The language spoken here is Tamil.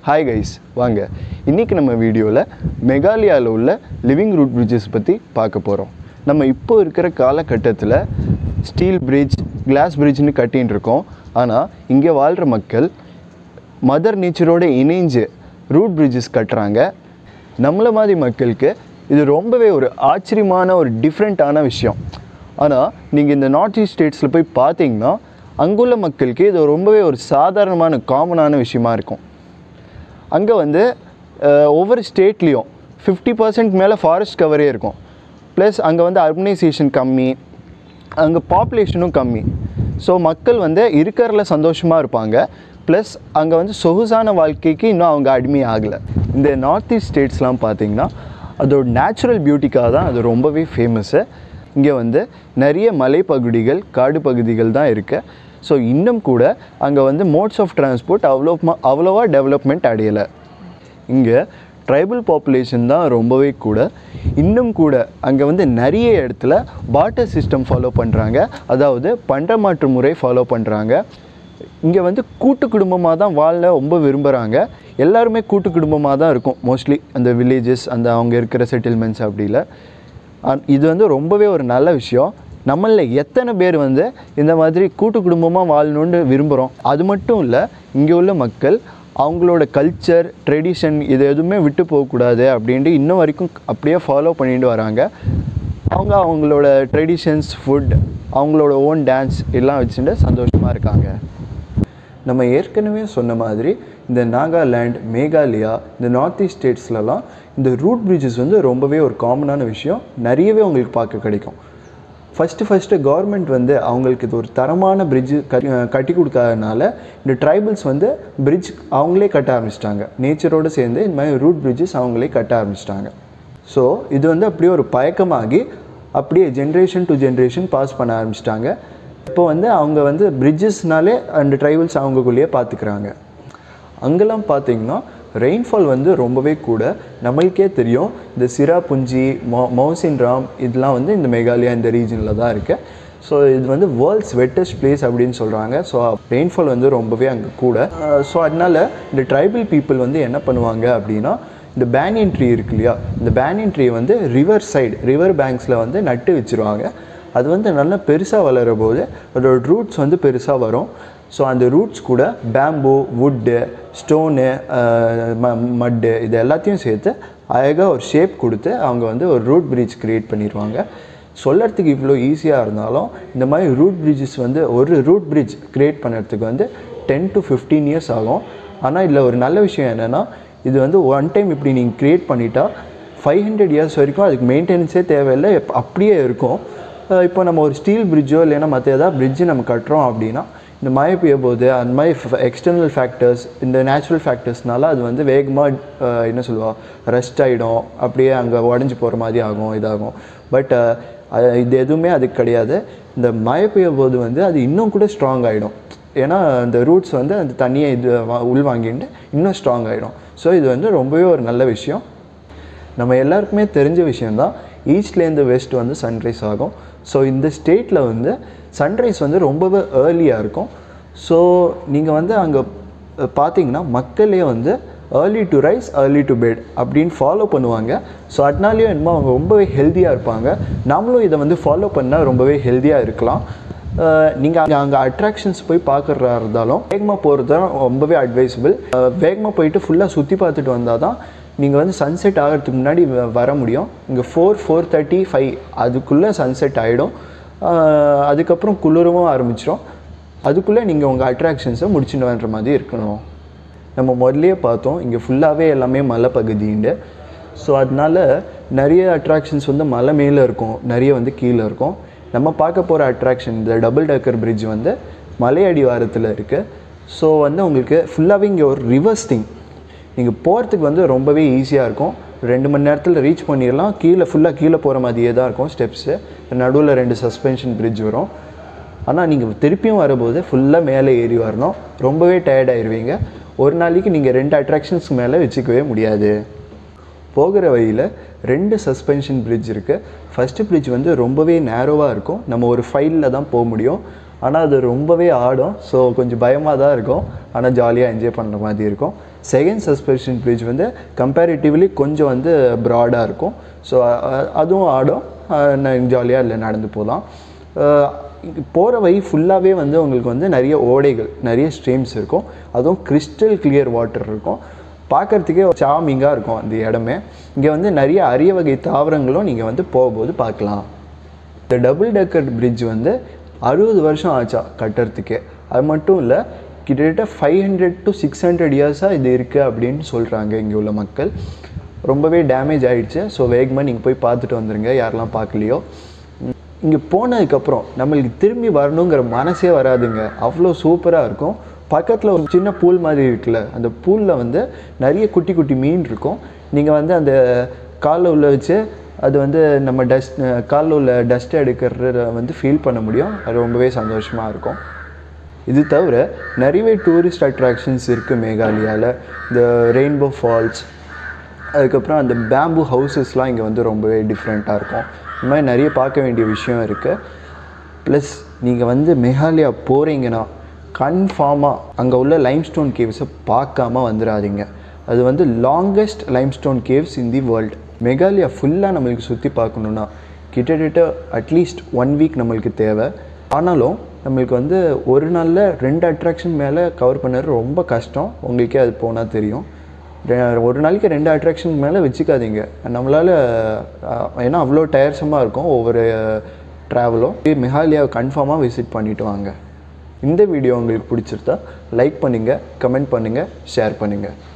ஹாய் கைஸ் வாங்க இன்றைக்கி நம்ம வீடியோவில் மெகாலயாவில் உள்ள லிவிங் ரூட் பிரிட்ஜஸ் பற்றி பார்க்க போகிறோம் நம்ம இப்போ இருக்கிற காலகட்டத்தில் ஸ்டீல் பிரிட்ஜ் கிளாஸ் பிரிட்ஜ்னு கட்டின்னு இருக்கோம் ஆனால் இங்கே வாழ்கிற மக்கள் மதர் நேச்சரோட இணைஞ்சு ரூட் பிரிட்ஜஸ் கட்டுறாங்க நம்மள மாதிரி மக்களுக்கு இது ரொம்பவே ஒரு ஆச்சரியமான ஒரு டிஃப்ரெண்ட்டான விஷயம் ஆனால் நீங்கள் இந்த நார்த் ஈஸ்ட் ஸ்டேட்ஸில் போய் பார்த்தீங்கன்னா அங்குள்ள மக்களுக்கு இது ரொம்பவே ஒரு சாதாரணமான காமனான விஷயமா இருக்கும் அங்கே வந்து அஹ், ஒவ்வொரு ஸ்டேட்லேயும் ஃபிஃப்டி பர்சன்ட் மேலே ஃபாரஸ்ட் கவரே இருக்கும் ப்ளஸ் அங்கே வந்து அர்பனைசேஷன் கம்மி அங்கே பாப்புலேஷனும் கம்மி ஸோ மக்கள் வந்து இருக்கிறதுல சந்தோஷமாக இருப்பாங்க ப்ளஸ் அங்கே வந்து சொகுசான வாழ்க்கைக்கு இன்னும் அவங்க அடிமை ஆகலை இந்த நார்த் ஈஸ்ட் ஸ்டேட்ஸ்லாம் பார்த்தீங்கன்னா அதோட நேச்சுரல் பியூட்டிக்காக தான் அது ரொம்பவே ஃபேமஸ்ஸு இங்கே வந்து நிறைய மலைப்பகுதிகள் காடு பகுதிகள் தான் இருக்குது ஸோ இன்னும் கூட அங்கே வந்து மோட்ஸ் ஆஃப் டிரான்ஸ்போர்ட் அவ்வளோ அவ்வளோவா டெவலப்மெண்ட் அடையலை இங்கே ட்ரைபல் பாப்புலேஷன் தான் ரொம்பவே கூட இன்னும் கூட அங்கே வந்து நிறைய இடத்துல பாட்டர் சிஸ்டம் ஃபாலோ பண்ணுறாங்க அதாவது பண்டமாற்று முறை ஃபாலோ பண்ணுறாங்க இங்கே வந்து கூட்டு குடும்பமாக தான் வாழ ரொம்ப விரும்புகிறாங்க எல்லாருமே கூட்டு குடும்பமாக தான் இருக்கும் மோஸ்ட்லி அந்த வில்லேஜஸ் அந்த அவங்க இருக்கிற செட்டில்மெண்ட்ஸ் அப்படில அ- இது வந்து ரொம்பவே ஒரு நல்ல விஷயம் நம்மளில் எத்தனை பேர் வந்து இந்த மாதிரி கூட்டு குடும்பமாக வாழணுன்னு விரும்புகிறோம் அது மட்டும் இல்லை இங்கே உள்ள மக்கள் அவங்களோட கல்ச்சர் ட்ரெடிஷன் இது எதுவுமே விட்டு போகக்கூடாது அப்படின்ட்டு இன்னும் வரைக்கும் அப்படியே ஃபாலோ பண்ணிட்டு வராங்க அவங்க அவங்களோட ட்ரெடிஷன்ஸ் ஃபுட் அவங்களோட ஓன் டான்ஸ் எல்லாம் வச்சுட்டு சந்தோஷமாக இருக்காங்க நம்ம ஏற்கனவே சொன்ன மாதிரி இந்த நாகாலாண்ட் மேகாலயா இந்த நார்த் ஈஸ்ட் ஸ்டேட்ஸ்லலாம் இந்த ரூட் பிரிட்ஜஸ் வந்து ரொம்பவே ஒரு காமனான விஷயம் நிறையவே உங்களுக்கு பார்க்க கிடைக்கும் ஃபஸ்ட்டு ஃபஸ்ட்டு கவர்மெண்ட் வந்து அவங்களுக்கு இது ஒரு தரமான பிரிட்ஜு கட்டி கட்டி கொடுக்காதனால இந்த ட்ரைபல்ஸ் வந்து பிரிட்ஜ் அவங்களே கட்ட ஆரம்பிச்சிட்டாங்க நேச்சரோடு சேர்ந்து இந்த மாதிரி ரூட் பிரிட்ஜஸ் அவங்களே கட்ட ஆரம்பிச்சிட்டாங்க ஸோ இது வந்து அப்படியே ஒரு பயக்கமாகி அப்படியே ஜென்ரேஷன் டு ஜென்ரேஷன் பாஸ் பண்ண ஆரம்பிச்சிட்டாங்க இப்போ வந்து அவங்க வந்து பிரிட்ஜஸ்னாலே அந்த ட்ரைபல்ஸ் அவங்களுக்குள்ளேயே பார்த்துக்கிறாங்க அங்கெல்லாம் பார்த்தீங்கன்னா ரெயின்ஃபால் வந்து ரொம்பவே கூட நம்மளுக்கே தெரியும் இந்த சிராபுஞ்சி மௌ மௌசின் ராம் இதெல்லாம் வந்து இந்த மேகாலயா இந்த ரீஜனில் தான் இருக்குது ஸோ இது வந்து வேர்ல்ட்ஸ் வெட்டஸ்ட் பிளேஸ் அப்படின்னு சொல்கிறாங்க ஸோ ரெயின்ஃபால் வந்து ரொம்பவே அங்கே கூட ஸோ அதனால இந்த ட்ரைபல் பீப்புள் வந்து என்ன பண்ணுவாங்க அப்படின்னா இந்த பேனியன் ட்ரீ இருக்கு இல்லையா இந்த பேனியன் ட்ரீ வந்து ரிவர் சைடு ரிவர் பேங்க்ஸில் வந்து நட்டு வச்சுருவாங்க அது வந்து நல்லா பெருசாக வளர போது அதோட ரூட்ஸ் வந்து பெருசாக வரும் ஸோ அந்த ரூட்ஸ் கூட பேம்பு வுட்டு ஸ்டோனு மட்டு இது எல்லாத்தையும் சேர்த்து அழகாக ஒரு ஷேப் கொடுத்து அவங்க வந்து ஒரு ரூட் பிரிட்ஜ் க்ரியேட் பண்ணிடுவாங்க சொல்லறதுக்கு இவ்வளோ ஈஸியாக இருந்தாலும் இந்த மாதிரி ரூட் பிரிட்ஜஸ் வந்து ஒரு ரூட் பிரிட்ஜ் க்ரியேட் பண்ணுறதுக்கு வந்து டென் டு ஃபிஃப்டீன் இயர்ஸ் ஆகும் ஆனால் இதில் ஒரு நல்ல விஷயம் என்னென்னா இது வந்து ஒன் டைம் இப்படி நீங்கள் க்ரியேட் பண்ணிட்டா ஃபைவ் ஹண்ட்ரட் இயர்ஸ் வரைக்கும் அதுக்கு மெயின்டெனன்ஸே தேவையில்லை எப்- அப்படியே இருக்கும் அஹ் இப்போ நம்ம ஒரு ஸ்டீல் பிரிட்ஜோ இல்லைன்னா மற்ற ஏதாவது பிரிட்ஜு நம்ம கட்டுறோம் அப்படின்னா இந்த மழை பெய்ய போது அந்த மாதிரி எக்ஸ்டர்னல் ஃபேக்டர்ஸ் இந்த நேச்சுரல் ஃபேக்டர்ஸ்னால அது வந்து வேகமாக என்ன சொல்லுவா ரெஸ்ட் ஆகிடும் அப்படியே அங்கே உடஞ்சி போகிற மாதிரி ஆகும் இதாகும் பட் இது எதுவுமே அதுக்கு கிடையாது இந்த மழை பெய்ய போது வந்து அது இன்னும் கூட ஸ்ட்ராங் ஆகிடும் ஏன்னா அந்த ரூட்ஸ் வந்து அந்த தண்ணியை இது வா- உள்வாங்கிட்டு இன்னும் ஸ்ட்ராங் ஆகிடும் ஸோ இது வந்து ரொம்பவே ஒரு நல்ல விஷயம் நம்ம எல்லாருக்குமே தெரிஞ்ச விஷயந்தான் ஈஸ்ட்லேருந்து வெஸ்ட் வந்து சன்ரைஸ் ஆகும் ஸோ இந்த ஸ்டேட்டில் வந்து சன்ரைஸ் வந்து ரொம்பவே ஏர்லியாக இருக்கும் ஸோ நீங்கள் வந்து அங்கே பார்த்தீங்கன்னா மக்களே வந்து early to rise early to bed அப்படின்னு ஃபாலோ பண்ணுவாங்க ஸோ அதனாலேயும் என்னமோ அவங்க ரொம்பவே ஹெல்த்தியாக இருப்பாங்க நாமளும் இதை வந்து ஃபாலோ பண்ணால் ரொம்பவே ஹெல்த்தியாக இருக்கலாம் நீங்கள் அங்கே அங்கே அட்ராக்ஷன்ஸ் போய் பார்க்குறதா இருந்தாலும் வேகமாக போகிறது தான் ரொம்பவே அட்வைசபிள் வேகமாக போயிட்டு ஃபுல்லாக சுற்றி பார்த்துட்டு வந்தால் தான் நீங்கள் வந்து சன்செட் ஆகிறதுக்கு முன்னாடி வ- வர முடியும் இங்கே ஃபோர் ஃபோர் தேர்ட்டி ஃபைவ் அதுக்குள்ளே சன்செட் ஆகிடும் அதுக்கப்புறம் குளிரவும் ஆரம்பிச்சிடும் அதுக்குள்ளே நீங்கள் உங்கள் அட்ராக்ஷன்ஸை முடிச்சுட்டு வர்ற மாதிரி இருக்கணும் நம்ம முதல்லயே பார்த்தோம் இங்கே ஃபுல்லாகவே எல்லாமே மலை பகுதிண்டு ஸோ அதனால நிறைய அட்ராக்ஷன்ஸ் வந்து மலை மேலே இருக்கும் நிறைய வந்து கீழே இருக்கும் நம்ம பார்க்க போகிற அட்ராக்ஷன் இந்த டபுள் டக்கர் பிரிட்ஜ் வந்து மலை அடிவாரத்தில் இருக்குது ஸோ வந்து உங்களுக்கு ஃபுல்லாகவே இங்கே ஒரு ரிவர்ஸ் திங் நீங்கள் போகிறதுக்கு வந்து ரொம்பவே ஈஸியாக இருக்கும் ரெண்டு மணி நேரத்தில் ரீச் பண்ணிடலாம் கீழே ஃபுல்லாக கீழே போகிற மாதிரியே தான் இருக்கும் ஸ்டெப்ஸு நடுவில் ரெண்டு சஸ்பென்ஷன் பிரிட்ஜ் வரும் ஆனால் நீங்கள் திருப்பியும் வரும்போது ஃபுல்லாக மேலே ஏறி வரணும் ரொம்பவே டயர்ட் ஆயிருவீங்க ஒரு நாளைக்கு நீங்கள் ரெண்டு அட்ராக்ஷன்ஸ்க்கு மேலே வச்சுக்கவே முடியாது போகிற வழியில் ரெண்டு சஸ்பென்ஷன் பிரிட்ஜ் இருக்குது ஃபஸ்ட்டு பிரிட்ஜ் வந்து ரொம்பவே நேரோவாக இருக்கும் நம்ம ஒரு ஃபைலில் தான் போக முடியும் ஆனால் அது ரொம்பவே ஆடும் ஸோ கொஞ்சம் பயமாக தான் இருக்கும் ஆனால் ஜாலியாக என்ஜாய் பண்ணுற மாதிரி இருக்கும் செகண்ட் சஸ்பென்ஷன் பிரிட்ஜ் வந்து கம்பேரிட்டிவ்லி கொஞ்சம் வந்து ப்ராடாக இருக்கும் ஸோ அதுவும் ஆடும் ஜாலியாக இல்லை நடந்து போகலாம் போகிற வழி ஃபுல்லாகவே வந்து உங்களுக்கு வந்து நிறைய ஓடைகள் நிறைய ஸ்ட்ரீம்ஸ் இருக்கும் அதுவும் கிறிஸ்டல் கிளியர் வாட்டர் இருக்கும் பார்க்குறதுக்கே சாமிங்காக இருக்கும் அந்த இடமே இங்கே வந்து நிறைய அரிய வகை தாவரங்களும் நீங்கள் வந்து போகும்போது பார்க்கலாம் இந்த டபுள் டெக்கர் பிரிட்ஜ் வந்து அறுபது வருஷம் ஆச்சா கட்டுறதுக்கே அது மட்டும் இல்லை கிட்டத்தட்ட five hundred to six hundred இயர்ஸாக இது இருக்குது அப்படின்னு சொல்கிறாங்க இங்கே உள்ள மக்கள் ரொம்பவே டேமேஜ் ஆகிடுச்சு ஸோ வேகமாக நீங்கள் போய் பார்த்துட்டு வந்துடுங்க யாரெல்லாம் பார்க்கலையோ இங்கே போனதுக்கப்புறம் நம்மளுக்கு திரும்பி வரணுங்கிற மனசே வராதுங்க அவ்வளோ சூப்பராக இருக்கும் பக்கத்தில் ஒரு சின்ன பூல் மாதிரி இருக்குல்ல அந்த பூலில் வந்து நிறைய குட்டி குட்டி மீன் இருக்கும் நீங்கள் வந்து அந்த காலில் உள்ள வச்சு அது வந்து நம்ம டஸ்ட் காலில் உள்ள டஸ்ட் எடுக்கிறத வந்து ஃபீல் பண்ண முடியும் அது ரொம்பவே சந்தோஷமாக இருக்கும் இது தவிர நிறையவே டூரிஸ்ட் அட்ராக்ஷன்ஸ் இருக்குது மேகாலயாவில் இந்த ரெயின்போ ஃபால்ஸ் அதுக்கப்புறம் அந்த பேம்பு ஹவுசஸ்லாம் இங்கே வந்து ரொம்பவே டிஃப்ரெண்ட்டாக இருக்கும் இந்த மாதிரி நிறைய பார்க்க வேண்டிய விஷயம் இருக்குது ப்ளஸ் நீங்கள் வந்து மேகாலயா போகிறீங்கன்னா கன்ஃபார்மாக அங்கே உள்ள லைம்ஸ்டோன் கேவ்ஸை பார்க்காம வந்துடாதீங்க அது வந்து longest limestone caves in the world Meghalaya ஃபுல்லாக நம்மளுக்கு சுற்றி பார்க்கணுன்னா கிட்டத்தட்ட அட்லீஸ்ட் ஒன் வீக் நம்மளுக்கு தேவை ஆனாலும் நம்மளுக்கு வந்து ஒரு நாளில் ரெண்டு அட்ராக்ஷன் மேலே கவர் பண்ணுறது ரொம்ப கஷ்டம் உங்களுக்கே அது போனால் தெரியும் ஒரு நாளைக்கு ரெண்டு அட்ராக்ஷன் மேலே வச்சுக்காதீங்க நம்மளால் ஏன்னா அவ்வளோ டயர்ஸமாக இருக்கும் ஒவ்வொரு ட்ராவலும் மெகாலயாவை கன்ஃபார்மாக விசிட் பண்ணிவிட்டு வாங்க இந்த வீடியோ உங்களுக்கு பிடிச்சிருந்தா லைக் பண்ணுங்கள் கமெண்ட் பண்ணுங்கள் ஷேர் பண்ணுங்கள்